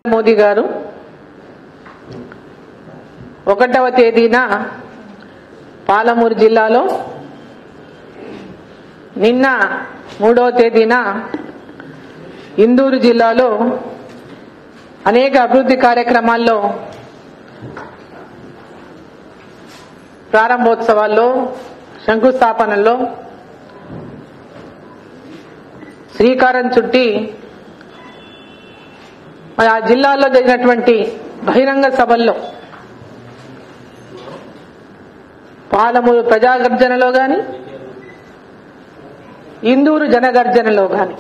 మోదీ గారు ఒకటవ తేదీన పాలమూరు జిల్లాలో నిన్న మూడవ తేదీన ఇందూరు జిల్లాలో అనేక అభివృద్ధి కార్యక్రమాల్లో ప్రారంభోత్సవాల్లో శంకుస్థాపనల్లో శ్రీకారం చుట్టి మరి ఆ జిల్లాలో జరిగినటువంటి బహిరంగ సభల్లో పాలమూరు ప్రజాగర్జనలో గాని ఇందూరు జనగర్జనలో గాని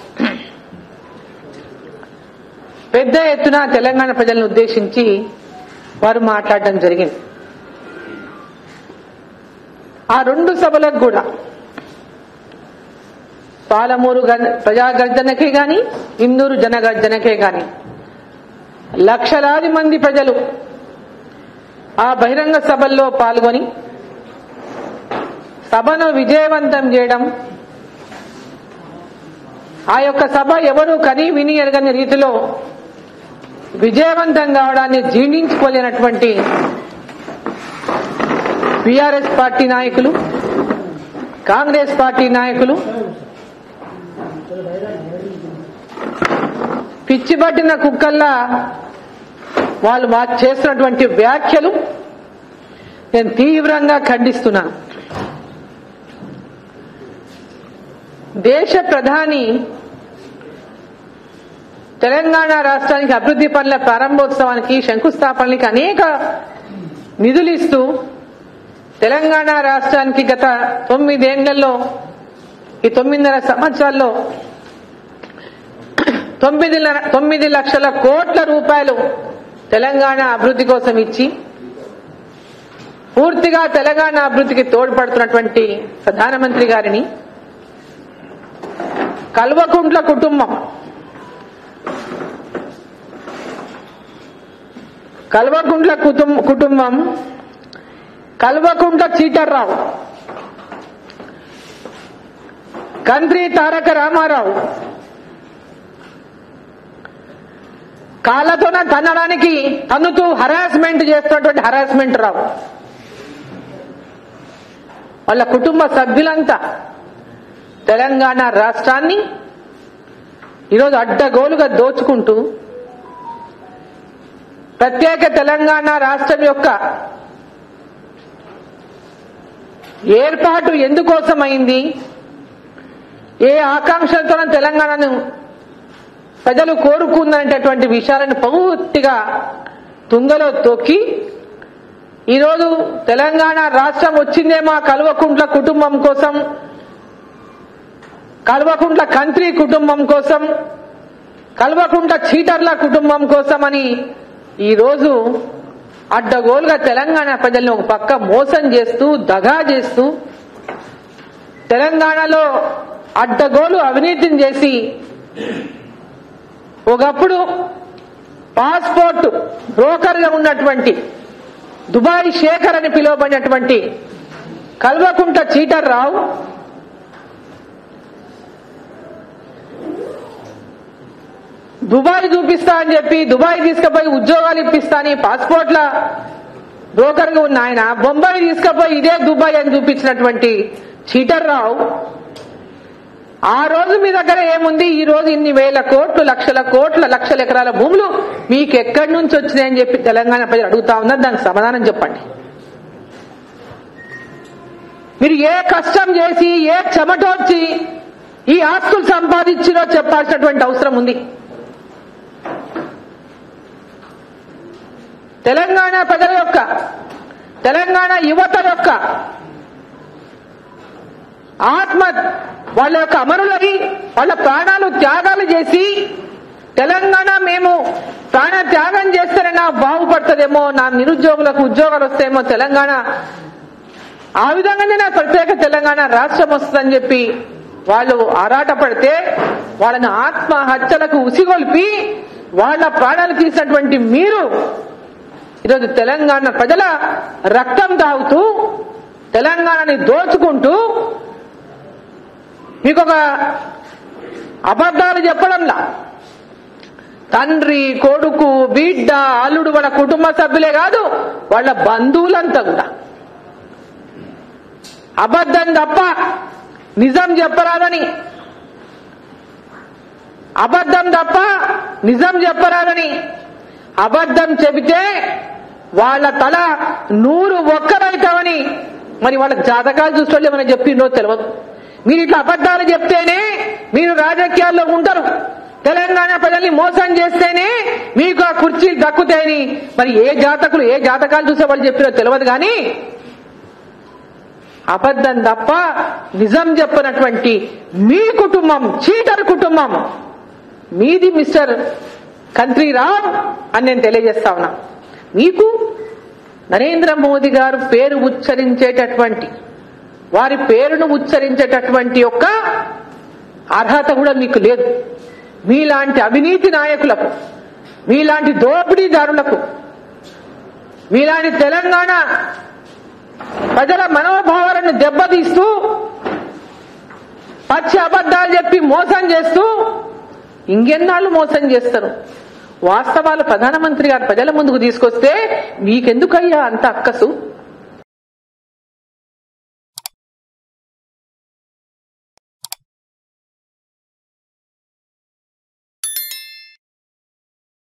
పెద్ద ఎత్తున తెలంగాణ ప్రజలను ఉద్దేశించి వారు మాట్లాడడం జరిగింది ఆ రెండు సభలకు కూడా పాలమూరు గన్- ప్రజాగర్జనకే గాని ఇందూరు జనగర్జనకే గాని లక్షలాది మంది ప్రజలు ఆ బహిరంగ సభల్లో పాల్గొని సభను విజయవంతం చేయడం ఆ యొక్క సభ ఎవరు కని విని ఎరగని రీతిలో విజయవంతం కావడాన్ని జీర్ణించుకోలేనటువంటి బీఆర్ఎస్ పార్టీ నాయకులు కాంగ్రెస్ పార్టీ నాయకులు పిచ్చిపట్టిన కుక్కల్లా వాళ్ళు మా చేస్తున్నటువంటి వ్యాఖ్యలు నేను తీవ్రంగా ఖండిస్తున్నాను దేశ ప్రధాని తెలంగాణ రాష్ట్రానికి అభివృద్ధి పనుల ప్రారంభోత్సవానికి శంకుస్థాపనకి అనేక నిధులు ఇస్తూ తెలంగాణ రాష్ట్రానికి గత తొమ్మిదేళ్లలో ఈ తొమ్మిదిన్నర సంవత్సరాల్లో తొమ్మిది ల- తొమ్మిది లక్షల కోట్ల రూపాయలు తెలంగాణ అభివృద్ధి కోసం ఇచ్చి పూర్తిగా తెలంగాణ అభివృద్ధికి తోడ్పడుతున్నటువంటి ప్రధానమంత్రి గారిని కల్వకుంట్ల కుటుంబం కల్వకుంట్ల కుటుం- కుటుంబం కల్వకుంట్ల చీటర్రావు కంత్రి తారక రామారావు కాళ్ళతోన తన్నడానికి తన్నుతూ హరాస్మెంట్ చేస్తున్నటువంటి హరాస్మెంట్ రావు వాళ్ళ కుటుంబ సభ్యులంతా తెలంగాణ రాష్ట్రాన్ని ఈరోజు అడ్డగోలుగా దోచుకుంటూ ప్రత్యేక తెలంగాణ రాష్ట్రం యొక్క ఏర్పాటు ఎందుకోసమైంది ఏ ఆకాంక్షలతో తెలంగాణను ప్రజలు కోరుకుందనేటటువంటి విషయాలను పూర్తిగా తుంగలో తొక్కి ఈరోజు తెలంగాణ రాష్ట్రం వచ్చిందే మా కల్వకుంట్ల కుటుంబం కోసం కల్వకుంట్ల కంత్రి కుటుంబం కోసం కల్వకుంట్ల చీటర్ల కుటుంబం కోసం అని ఈరోజు అడ్డగోలుగా తెలంగాణ ప్రజల్ని ఒక పక్క మోసం చేస్తూ దగా చేస్తూ తెలంగాణలో అడ్డగోలు అవినీతిని చేసి ఒకప్పుడు పాస్పోర్ట్ బ్రోకర్ గా ఉన్నటువంటి దుబాయ్ శేఖర్ అని పిలువబడినటువంటి కల్వకుంట చీటర్ రావు దుబాయ్ చూపిస్తా అని చెప్పి దుబాయ్ తీసుకుపోయి ఉద్యోగాలు ఇప్పిస్తా అని పాస్పోర్ట్ల బ్రోకర్ గా ఉన్న ఆయన బొంబాయి తీసుకుపోయి ఇదే దుబాయ్ అని చూపించినటువంటి చీటర్ రావు ఆ రోజు మీ దగ్గర ఏముంది ఈ రోజు ఇన్ని వేల కోట్లు లక్షల కోట్ల లక్షల ఎకరాల భూములు మీకు ఎక్కడి నుంచి వచ్చినాయని చెప్పి తెలంగాణ ప్రజలు అడుగుతా ఉన్నారు దానికి సమాధానం చెప్పండి మీరు ఏ కష్టం చేసి ఏ చెమటోర్చి ఈ ఆస్తులు సంపాదించిరో చెప్పాల్సినటువంటి అవసరం ఉంది తెలంగాణ ప్రజల యొక్క తెలంగాణ యువత యొక్క ఆత్మ వాళ్ళ యొక్క అమరులై వాళ్ళ ప్రాణాలు త్యాగాలు చేసి తెలంగాణ మేము ప్రాణ త్యాగం చేస్తేనే నా బాగుపడుతుందేమో నా నిరుద్యోగులకు ఉద్యోగాలు వస్తాయేమో తెలంగాణ ఆ విధంగానే నా ప్రత్యేక తెలంగాణ రాష్ట్రం వస్తుందని చెప్పి వాళ్ళు ఆరాటపడితే వాళ్ళని ఆత్మహత్యలకు ఉసిగొల్పి వాళ్ళ ప్రాణాలు తీసినటువంటి మీరు ఈరోజు తెలంగాణ ప్రజల రక్తం తాగుతూ తెలంగాణని దోచుకుంటూ మీకు ఒక అబద్ధాలు చెప్పడంలా తండ్రి కొడుకు బిడ్డ అల్లుడు వాళ్ళ కుటుంబ సభ్యులే కాదు వాళ్ళ బంధువులంతా కూడా అబద్ధం తప్ప నిజం చెప్పరాదని అబద్ధం తప్ప నిజం చెప్పరాదని అబద్ధం చెబితే వాళ్ళ తల నూరు ఒక్కరైతామని మరి వాళ్ళకి జాతకాలు చూసుకోవాలి ఏమైనా చెప్పిందో తెలియదు మీరు ఇట్లా అబద్ధాలు చెప్తేనే మీరు రాజకీయాల్లో ఉంటారు తెలంగాణ ప్రజల్ని మోసం చేస్తేనే మీకు ఆ కుర్చీలు దక్కుతాయని మరి ఏ జాతకులు ఏ జాతకాలు చూసే వాళ్ళు చెప్పినో తెలియదు కానీ అబద్ధం తప్ప నిజం చెప్పనటువంటి మీ కుటుంబం చీటర్ కుటుంబం మీది మిస్టర్ కంట్రీరామ్ అని నేను తెలియజేస్తా ఉన్నా మీకు నరేంద్ర మోదీ గారు పేరు ఉచ్చరించేటటువంటి వారి పేరును ఉచ్చరించేటటువంటి యొక్క అర్హత కూడా మీకు లేదు మీలాంటి అవినీతి నాయకులకు మీలాంటి దోపిడీదారులకు మీలాంటి తెలంగాణ ప్రజల మనోభావాలను దెబ్బతీస్తూ పచ్చి అబద్ధాలు చెప్పి మోసం చేస్తూ ఇంకెన్నాళ్ళు మోసం చేస్తారు వాస్తవాలు ప్రధానమంత్రి గారు ప్రజల ముందుకు తీసుకొస్తే మీకెందుకయ్యా అంత అక్కసు